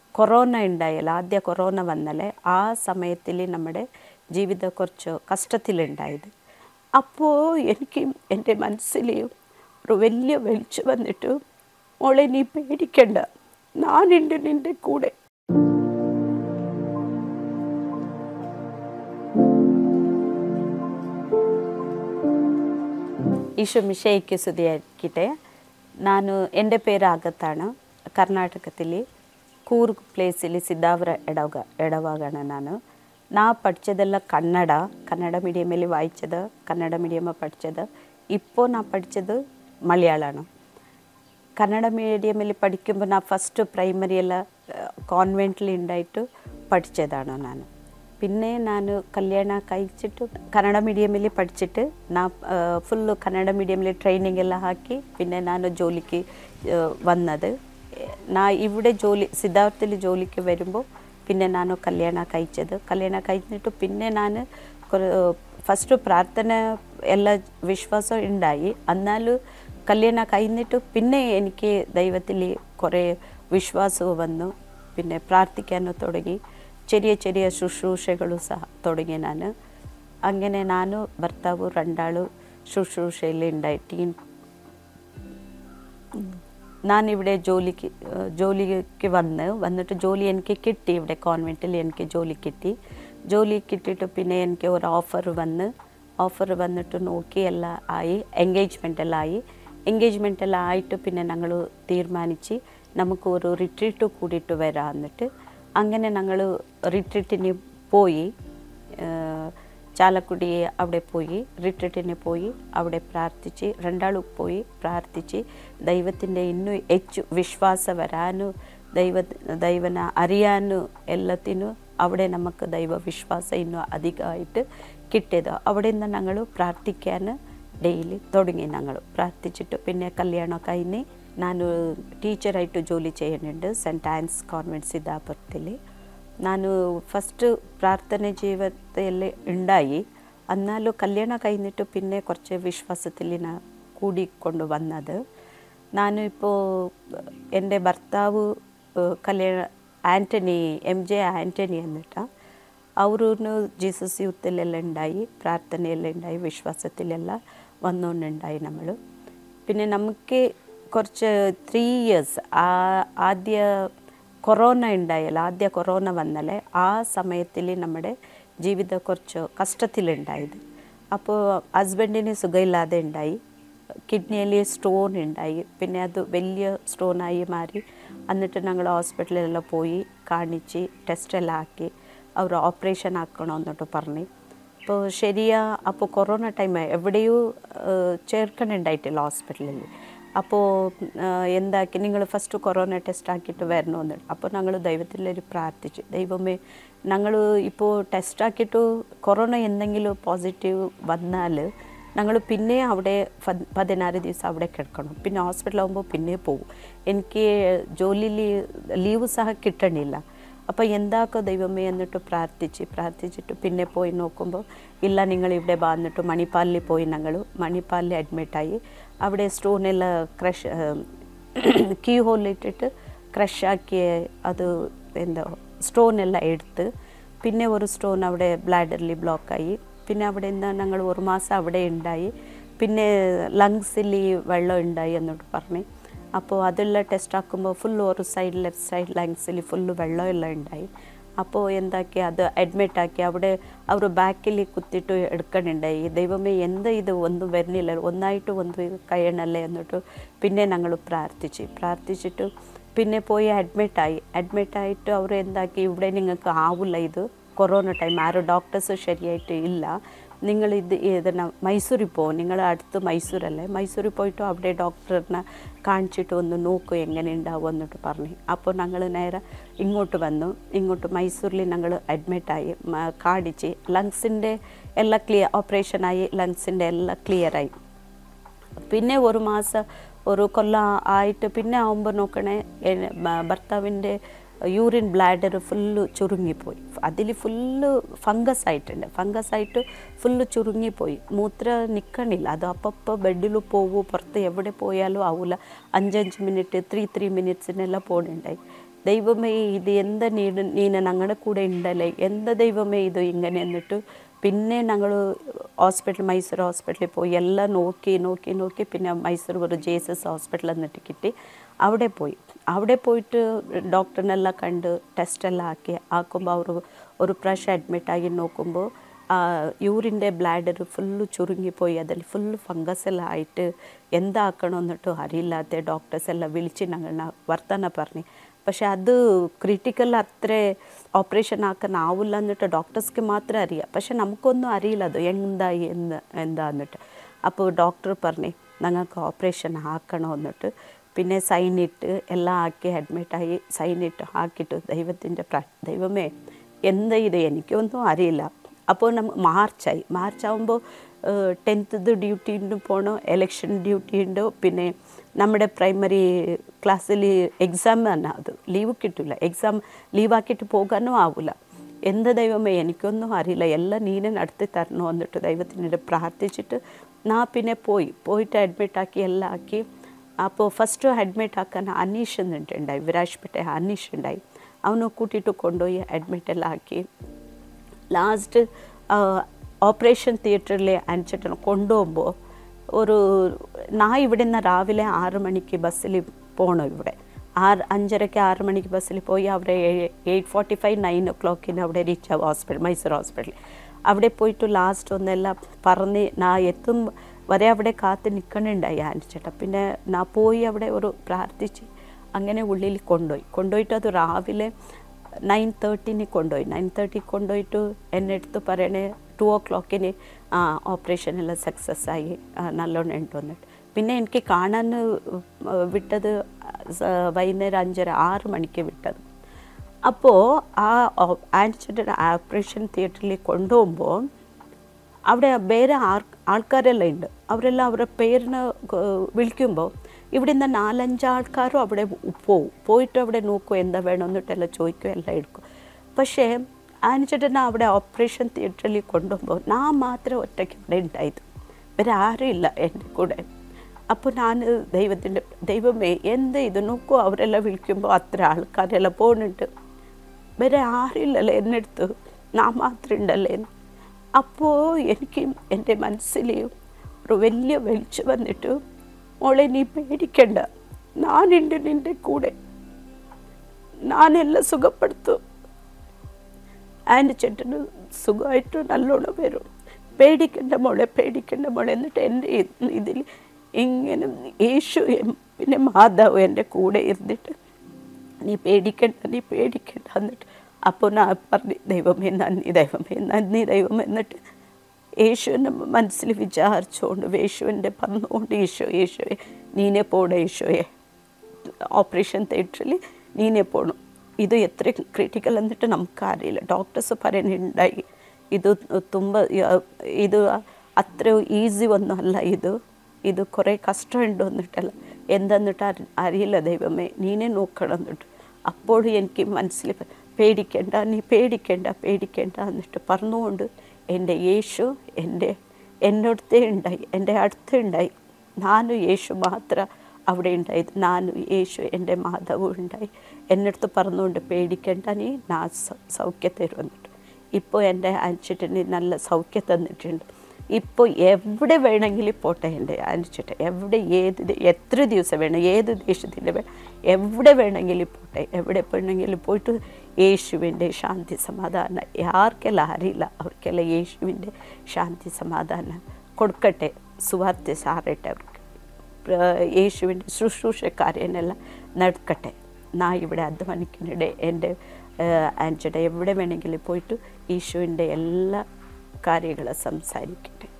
corona ഉണ്ടായല്ലോ ആദ്യ corona വന്നല്ലേ ആ സമയത്തിൽ നമ്മുടെ ജീവിതം കുറച്ച് കഷ്ടത്തിലുണ്ടായത് അപ്പോൾ എനിക്ക് എൻ്റെ മനസ്സിൽ ഒരു വലിയ വെളിച്ചം വന്നിട്ട് മോളെ നീ പേടിക്കണ്ട ഞാനുണ്ട് നിൻ്റെ കൂടെ ഈശോ മിഷയ്ക്ക് സ്തുതിയായിരിക്കട്ടെ ನಾನು എൻ്റെ പേര് ആഗത്താണ് കർണാടകത്തിൽ ಕೂರ್ಗ್ ಪ್ಲೇಸಲ್ಲಿ ಸಿದ್ದಾವರ ಎಡವಾಗ ಎಡವಾಗಣ ನಾನು ನಾ പഠിച്ചതെಲ್ಲ കന്നഡ കന്നഡ മീഡിയമിൽ വായിച്ചത് കന്നഡ മീഡിയം പഠിച്ചത് ഇപ്പോൾ ഞാൻ പഠിച്ചത് മലയാളമാണ് കന്നഡ മീഡിയമിൽ പഠിക്കുമ്പോൾ ഞാൻ ഫസ്റ്റ് പ്രൈമറി ಎಲ್ಲ ಕಾನ್ವೆಂಟ್ಲಿ ഉണ്ടായിട്ട് പഠിച്ചതാണ് ഞാൻ പിന്നെ ഞാൻ കല്യാಣ കഴിച്ചിട്ട് കന്നഡ മീഡിയമിൽ പഠിച്ചിട്ട് ನಾ ಫುಲ್ಲು ಕನ್ನಡ ಮೀಡಿಯಮಲ್ಲಿ ಟ್ರೈನಿಂಗ್ ಎಲ್ಲ ಹಾಕಿ പിന്നെ ನಾನು ജോലിക്ക് വന്നത് ನಾ ഇവിടെ ജോലി സിദ്ധാർത്ഥത്തിൽ ജോലിക്ക് വരുമ്പോൾ പിന്നെ ನಾನು കല്യാಣ കഴിച്ചത് കല്യാಣ കഴിഞ്ഞിട്ട് പിന്നെ ഞാൻ ഫസ്റ്റ് പ്രാർത്ഥന ಎಲ್ಲ വിശ്വാസം ഉണ്ടായി എന്നാലും കല്യാണം കഴിഞ്ഞിട്ട് പിന്നെ എനിക്ക് ദൈവത്തിൽ കുറേ വിശ്വാസവും വന്നു പിന്നെ പ്രാർത്ഥിക്കാനും തുടങ്ങി ചെറിയ ചെറിയ ശുശ്രൂഷകളും സಹ തുടങ്ങി ഞാൻ അങ്ങനെ ನಾನು ഭർത്താവ് രണ്ടാളും ശുശ്രൂഷയിൽ ഉണ്ടായി ടീം ഞാനിവിടെ ജോലിക്ക് ജോലിക്ക് വന്ന് വന്നിട്ട് ജോലി എനിക്ക് കിട്ടി ഇവിടെ കോൺവെൻറ്റിൽ എനിക്ക് ജോലി കിട്ടി ജോലി കിട്ടിയിട്ട് പിന്നെ എനിക്ക് ഒരു ഓഫർ വന്ന് ഓഫർ വന്നിട്ട് നോക്കി എല്ലാം ആയി എൻഗേജ്മെൻ്റ് എല്ലാം ആയി എൻഗേജ്മെൻ്റ് എല്ലാം ആയിട്ട് പിന്നെ ഞങ്ങൾ തീരുമാനിച്ച് നമുക്ക് ഒരു റിട്രീറ്റ് കൂടിയിട്ട് വരാം എന്നിട്ട് അങ്ങനെ ഞങ്ങൾ റിട്രീറ്റിന് പോയി ചാലക്കുടി അവിടെ പോയി റിട്രീറ്റിന് പോയി അവിടെ പ്രാർത്ഥിച്ച് രണ്ടാളും പോയി പ്രാർത്ഥിച്ച് ദൈവത്തിൻ്റെ ಇನ್ನೂ ಹೆಚ್ಚು ವಿಶ್ವಾಸ വരാനു ദൈവ ദൈവന അറിയാനു എല്ലാത്തിനും അവിടെ നമുക്ക് ദൈവ വിശ്വാസം ಇನ್ನೂ അധികമായിട്ട് കിട്ടിയത് അവിടെ നിന്ന് ഞങ്ങൾ പ്രാർത്ഥിക്കാൻ ഡെയിലി തുടങ്ങി ഞങ്ങൾ പ്രാർത്ഥിച്ചിട്ട് പിന്നെ കല്യാണം കഴിഞ്ഞ് ನಾನು ಟೀಚರಾയിട്ട് ജോലി ചെയ്യുന്നുണ്ട് സെൻറ്റ് ആൻസ് കോൺവെൻറ്റ് സിദ്ധാപുരത്തിൽ ನಾನು ಫಸ್ಟ್ ಪ್ರಾರ್ಥನೆ ಜೀವಿತದಲ್ಲಿ ഉണ്ടായി എന്നാലും കല്യാണം കഴിഞ്ഞിട്ട് പിന്നെ കുറച്ച് വിശ്വാസത്തിൽ ഞാൻ കൂടിക്കൊണ്ട് വന്നത് ನಾನು ഇപ്പോൾ എൻ്റെ ഭർത്താവ് കല്യാണ ആൻ്റണി എം ജെ ആൻ്റണി എന്നിട്ടാണ് ಅವರು ജീസസ് യൂത്തിലെಲ್ಲ ഉണ്ടായി പ്രാർത്ഥനയെല്ലാം ഉണ്ടായി വിശ്വാസത്തിലെല്ല വന്നുകൊണ്ടുണ്ടായി നമ്മൾ പിന്നെ നമുക്ക് കുറച്ച് ത്രീ ഇയേഴ്സ് ആ ആദ്യ കൊറോണ ഉണ്ടായല്ലോ ആദ്യ കൊറോണ വന്നല്ലേ ആ സമയത്തിൽ നമ്മുടെ ജീവിതം കുറച്ച് കഷ്ടത്തിലുണ്ടായത് അപ്പോൾ ഹസ്ബൻഡിന് സുഖമില്ലാതെ ഉണ്ടായി കിഡ്നിയിൽ സ്റ്റോൺ ഉണ്ടായി പിന്നെ അത് വലിയ സ്റ്റോണായി മാറി എന്നിട്ട് ഞങ്ങൾ ഹോസ്പിറ്റലിലെല്ലാം പോയി കാണിച്ച് ടെസ്റ്റെല്ലാം ആക്കി അവർ ഓപ്പറേഷൻ ആക്കണം എന്നിട്ട് പറഞ്ഞു അപ്പോൾ ശരിയാ അപ്പോൾ കൊറോണ ടൈം എവിടെയോ ചേർക്കണുണ്ടായിട്ടില്ല ഹോസ്പിറ്റലിൽ അപ്പോൾ എന്താക്കി നിങ്ങൾ ഫസ്റ്റ് കൊറോണ ടെസ്റ്റ് ആക്കിയിട്ട് വരണമെന്ന് അപ്പോൾ ഞങ്ങൾ ദൈവത്തിലൊരു പ്രാർത്ഥിച്ചു ദൈവമേ ഞങ്ങൾ ഇപ്പോൾ ടെസ്റ്റ് ആക്കിയിട്ട് കൊറോണ എന്തെങ്കിലും പോസിറ്റീവ് വന്നാൽ ഞങ്ങൾ പിന്നെ അവിടെ പതിനാറ് ദിവസം അവിടെ കിടക്കണം പിന്നെ ഹോസ്പിറ്റലാകുമ്പോൾ പിന്നെ പോകും എനിക്ക് ജോലിയിൽ ലീവ് സഹ കിട്ടണില്ല അപ്പോൾ എന്താക്കോ ദൈവമേ എന്നിട്ട് പ്രാർത്ഥിച്ച് പ്രാർത്ഥിച്ചിട്ട് പിന്നെ പോയി നോക്കുമ്പോൾ ഇല്ല നിങ്ങൾ ഇവിടെ വന്നിട്ട് മണിപ്പാലിൽ പോയി ഞങ്ങൾ മണിപ്പാലിൽ അഡ്മിറ്റായി അവിടെ സ്റ്റോണെല്ല ക്രഷ് കീ ഹോളിട്ടിട്ട് ക്രഷാക്കി അത് എന്താ സ്റ്റോണെല്ലാം എടുത്ത് പിന്നെ ഒരു സ്റ്റോൺ അവിടെ ബ്ലാഡറിൽ ബ്ലോക്കായി പിന്നെ അവിടെ നിന്ന് ഞങ്ങൾ ഒരു മാസം അവിടെ ഉണ്ടായി പിന്നെ ലങ്സിൽ വെള്ളം ഉണ്ടായി എന്നോട് പറഞ്ഞു അപ്പോൾ അതെല്ലാം ടെസ്റ്റ് ആക്കുമ്പോൾ ഫുൾ ഒരു സൈഡ് ലെഫ്റ്റ് സൈഡ് ലങ്സിൽ ഫുള്ള് വെള്ളമെല്ലാം ഉണ്ടായി അപ്പോൾ എന്താക്കി അത് അഡ്മിറ്റ് ആക്കി അവിടെ അവർ ബാക്കിൽ കുത്തിയിട്ട് എടുക്കണുണ്ടായി ദൈവമേ എന്ത് ഇത് ഒന്നും വരുന്നില്ല ഒന്നായിട്ട് ഒന്ന് കഴിയണല്ലേ എന്നിട്ട് പിന്നെ ഞങ്ങൾ പ്രാർത്ഥിച്ച് പ്രാർത്ഥിച്ചിട്ട് പിന്നെ പോയി അഡ്മിറ്റായി അഡ്മിറ്റായിട്ട് അവർ എന്താക്കി ഇവിടെ നിങ്ങൾക്ക് ആവില്ല ഇത് കൊറോണ ടൈം ആരും ഡോക്ടേഴ്സ് ശരിയായിട്ട് ഇല്ല നിങ്ങൾ ഇത് ഇതിനെ മൈസൂരിൽ പോകും നിങ്ങൾ അടുത്ത് മൈസൂരല്ലേ മൈസൂരിൽ പോയിട്ട് അവിടെ ഡോക്ടറിനെ കാണിച്ചിട്ട് ഒന്ന് നോക്കൂ എങ്ങനെ ഉണ്ടാവും എന്നിട്ട് പറഞ്ഞു അപ്പോൾ ഞങ്ങൾ നേരെ ഇങ്ങോട്ട് വന്നു ഇങ്ങോട്ട് മൈസൂരിൽ ഞങ്ങൾ അഡ്മിറ്റായി കാണിച്ച് ലങ്സിൻ്റെ എല്ലാം ക്ലിയർ ഓപ്പറേഷനായി ലങ്സിൻ്റെ എല്ലാം ക്ലിയറായി പിന്നെ ഒരു മാസം ഒരു കൊല്ലം ആയിട്ട് പിന്നെ ആകുമ്പോൾ നോക്കണേ ഭർത്താവിൻ്റെ യൂറിൻ ബ്ലാഡർ ഫുള്ള് ചുരുങ്ങിപ്പോയി അതിൽ ഫുള്ള് ഫംഗസ് ആയിട്ടുണ്ട് ഫംഗസ് ആയിട്ട് ഫുള്ള് ചുരുങ്ങിപ്പോയി മൂത്ര നിൽക്കണില്ല അത് അപ്പപ്പോൾ ബെഡിൽ പോവൂ പുറത്ത് എവിടെ പോയാലും ആവില്ല അഞ്ചഞ്ച് മിനിറ്റ് ത്രീ ത്രീ മിനിറ്റ്സിനെല്ലാം പോകണുണ്ടായി ദൈവമേ ഇത് എന്താ നീ നീന ഞങ്ങളുടെ കൂടെ ഉണ്ടല്ലേ എന്താ ദൈവമേ ഇത് ഇങ്ങനെ എന്നിട്ട് പിന്നെ ഞങ്ങൾ ഹോസ്പിറ്റൽ മൈസൂർ ഹോസ്പിറ്റലിൽ പോയി എല്ലാം നോക്കി നോക്കി നോക്കി പിന്നെ മൈസൂർ ഒരു ജെ എസ് എസ് ഹോസ്പിറ്റൽ എന്നിട്ട് കിട്ടി അവിടെ പോയി അവിടെ പോയിട്ട് ഡോക്ടറിനെല്ലാം കണ്ട് ടെസ്റ്റെല്ലാം ആക്കി ആക്കുമ്പോൾ അവർ ഒരു പ്രാവശ്യം അഡ്മിറ്റായി നോക്കുമ്പോൾ യൂറിൻ്റെ ബ്ലാഡർ ഫുള്ള് ചുരുങ്ങിപ്പോയി അതിൽ ഫുള്ള് ഫംഗസ് എല്ലാം ആയിട്ട് എന്താക്കണമെന്നിട്ടും അറിയില്ലാത്ത ഡോക്ടേഴ്സ് എല്ലാം വിളിച്ച് ഞങ്ങൾ വർത്തന പറഞ്ഞു പക്ഷെ അത് ക്രിട്ടിക്കൽ അത്ര ഓപ്പറേഷൻ ആക്കാൻ ആവില്ല എന്നിട്ട് ഡോക്ടേഴ്സ്ക്ക് മാത്രമേ അറിയാം പക്ഷെ നമുക്കൊന്നും അറിയില്ല അത് എന്തായി എന്ന് എന്താന്നിട്ട് അപ്പോൾ ഡോക്ടർ പറഞ്ഞു ഞങ്ങൾക്ക് ഓപ്പറേഷൻ ആക്കണം എന്നിട്ട് പിന്നെ സൈനിട്ട് എല്ലാം ആക്കി അഡ്മിറ്റായി സൈനിട്ട് ആക്കിയിട്ട് ദൈവത്തിൻ്റെ പ്രാ ദൈവമേ എന്താ ഇത് എനിക്കൊന്നും അറിയില്ല അപ്പോൾ നമ്മ മാർച്ചായി മാർച്ച് ആകുമ്പോൾ ടെൻത്ത് ഡ്യൂട്ടി ഉണ്ട് പോകണം എലക്ഷൻ ഡ്യൂട്ടി ഉണ്ട് പിന്നെ നമ്മുടെ പ്രൈമറി ക്ലാസ്സിൽ എക്സാം തന്നെ അത് ലീവ് കിട്ടില്ല എക്സാം ലീവാക്കിയിട്ട് പോകാനും ആവില്ല എന്ത് ദൈവമേ എനിക്കൊന്നും അറിയില്ല എല്ലാം നീനെ നടത്തി തരണോ എന്നിട്ട് ദൈവത്തിനോട് പ്രാർത്ഥിച്ചിട്ട് ഞാൻ പിന്നെ പോയി പോയിട്ട് അഡ്മിറ്റാക്കി എല്ലാം ആക്കി അപ്പോൾ ഫസ്റ്റ് അഡ്മിറ്റ് ആക്കാൻ അനീഷ് എന്നുണ്ടായി വിരാജ്പേട്ടെ അനീഷ് ഉണ്ടായി അവനെ കൂട്ടിയിട്ട് കൊണ്ടുപോയി അഡ്മിറ്റ് എല്ലാം ആക്കി ലാസ്റ്റ് ഓപ്പറേഷൻ തിയേറ്ററിൽ അനിച്ചിട്ട് കൊണ്ടുപോകുമ്പോൾ ഒരു ഞാൻ ഇവിടെ നിന്ന് രാവിലെ ആറ് മണിക്ക് ബസ്സിൽ പോകണം ഇവിടെ ആറ് അഞ്ചരയ്ക്ക് ആറ് മണിക്ക് ബസ്സിൽ പോയി അവിടെ എയ്റ്റ് ഫോർട്ടി ഫൈവ് നയൻ ഒ ക്ലോക്കിന് അവിടെ റീച്ച് ആവും ഹോസ്പിറ്റൽ മൈസൂർ ഹോസ്പിറ്റലിൽ അവിടെ പോയിട്ട് ലാസ്റ്റ് ഒന്നെല്ലാം പറഞ്ഞ് ഞാൻ എത്തും വരെ അവിടെ കാത്ത് നിൽക്കണുണ്ടായി ആനിച്ചേട്ടാ പിന്നെ ഞാൻ പോയി അവിടെ ഒരു പ്രാർത്ഥിച്ച് അങ്ങനെ ഉള്ളിൽ കൊണ്ടുപോയി കൊണ്ടുപോയിട്ട് അത് രാവിലെ നയൻ തേർട്ടീന് കൊണ്ടുപോയി നയൻ തേർട്ടി കൊണ്ടുപോയിട്ട് എന്നെ എടുത്ത് പറയണേ ടു ഓ ക്ലോക്കിന് ആ ഓപ്പറേഷൻ എല്ലാം സക്സസ് ആയി ആ, നല്ലോണം ഉണ്ട് വന്നിട്ട് പിന്നെ എനിക്ക് കാണാൻ വിട്ടത് സ- വൈകുന്നേരം അഞ്ചര ആറ് മണിക്ക് വിട്ടത് അപ്പോൾ ആ ആൻസിഡൻ്റ് ഓപ്പറേഷൻ തിയേറ്ററിൽ കൊണ്ടുപോകുമ്പോൾ അവിടെ വേറെ ആൾ ആൾക്കാരെല്ലാം ഉണ്ട് അവരെല്ലാം അവരുടെ പേരിന് ക- വിളിക്കുമ്പോൾ ഇവിടെ നിന്ന് നാലഞ്ച് ആൾക്കാരും അവിടെ പോവും പോയിട്ട് അവിടെ നോക്കും എന്താ വേണമെന്നിട്ടെല്ലാം ചോദിക്കും എല്ലാം എടുക്കും പക്ഷേ ആനിച്ചേട്ടനെ അവിടെ ഓപ്പറേഷൻ തിയേറ്ററിൽ കൊണ്ടുപോകുമ്പോൾ ഞാൻ മാത്രം ഒറ്റയ്ക്ക് അവിടെ ഉണ്ടായത് വേറെ ആരും ഇല്ല എൻ്റെ കൂടെ അപ്പോൾ ഞാൻ ദൈവത്തിൻ്റെ ദൈവമേ എന്താ ഇത് നോക്കൂ അവരെല്ലാം വിളിക്കുമ്പോൾ അത്ര ആൾക്കാരെല്ലാം പോകുന്നുണ്ട് വേറെ ആരില്ലല്ലോ എൻ്റെ അടുത്ത് ഞാൻ മാത്രം ഉണ്ടല്ലേ അപ്പോൾ എനിക്ക് എൻ്റെ മനസ്സിൽ ഒരു വലിയ വെളിച്ചം വന്നിട്ട് മോളെ നീ പേടിക്കണ്ട ഞാനുണ്ട് നിൻ്റെ കൂടെ ഞാനെല്ലാം സുഖപ്പെടുത്തും ആൻ്റെ ചേട്ടന് സുഖമായിട്ട് നല്ലോണം വരും പേടിക്കണ്ട മോളെ പേടിക്കണ്ട മോളെ എന്നിട്ട് എൻ്റെ ഇ- ഇതിൽ ഇങ്ങനെ യേശു എം- പിന്നെ മാതാവ് എൻ്റെ കൂടെ ഇരുന്നിട്ട് നീ പേടിക്കണ്ട നീ പേടിക്കണ്ട എന്നിട്ട് അപ്പോൾ ഞാൻ പറഞ്ഞു ദൈവമേ നന്ദി ദൈവമേ നന്ദി ദൈവം എന്നിട്ട് യേശുവിൻ്റെ മനസ്സിൽ വിചാരിച്ചുകൊണ്ട് യേശുവിൻ്റെ പറഞ്ഞുകൊണ്ട് യേശു യേശുവെ നീനെ പോടെ യേശുവെ ഓപ്പറേഷൻ തിയേറ്ററിൽ നീനെ പോകണം ഇത് എത്ര ക്രിട്ടിക്കൽ എന്നിട്ട് നമുക്കറിയില്ല ഡോക്ടേഴ്സ് പറയുന്നുണ്ടായി ഇത് ತುಂಬ ഇത് അത്ര ഈസി ഒന്നുമല്ല ഇത് ഇത് കുറേ കഷ്ടമുണ്ട് എന്നിട്ടല്ല എന്തെന്നിട്ട് അറി അറിയില്ല ദൈവമേ നീനെ നോക്കണം എന്നിട്ട് അപ്പോഴും എനിക്ക് മനസ്സിൽ പ- പേടിക്കണ്ട നീ പേടിക്കണ്ട പേടിക്കണ്ട എന്നിട്ട് പറഞ്ഞുകൊണ്ട് എൻ്റെ യേശു എൻ്റെ എന്നടുത്തേ ഉണ്ടായി എൻ്റെ അടുത്തുണ്ടായി നാനും യേശു മാത്രം അവിടെ ഉണ്ടായത് നാനും യേശു എൻ്റെ മാധവും ഉണ്ടായി എന്നടുത്ത് പറഞ്ഞുകൊണ്ട് പേടിക്കണ്ട നീ ഞാൻ സൗ- സൗഖ്യം തരുമെന്നിട്ട് ഇപ്പോൾ എൻ്റെ അനിച്ചിട്ടിന് നല്ല സൗഖ്യം തന്നിട്ടുണ്ട് ഇപ്പോൾ എവിടെ വേണമെങ്കിലും പോട്ടെ എൻ്റെ അനിച്ചിട്ട് എവിടെ ഏത് ദി- എത്ര ദിവസം വേണം ഏത് ദേശത്തിൻ്റെ വേണം എവിടെ വേണമെങ്കിലും പോട്ടെ എവിടെ വേണമെങ്കിലും പോയിട്ട് യേശുവിൻ്റെ ശാന്തി സമാധാനം ആർക്കെല്ലാം അറിയില്ല അവർക്കെല്ലാം യേശുവിൻ്റെ ശാന്തി സമാധാനം കൊടുക്കട്ടെ സുവാർത്ത സാറട്ടെ അവർക്ക് പ്ര- യേശുവിൻ്റെ ശുശ്രൂഷക്കാരെന്നെല്ലാം നടക്കട്ടെ നാ ഇവിടെ അധ്വാനിക്കുന്നിടെ എൻ്റെ ആൻചേട്ട എവിടെ വേണമെങ്കിലും പോയിട്ട് യേശുവിൻ്റെ എല്ലാ കാര്യങ്ങളും സംസാരിക്കട്ടെ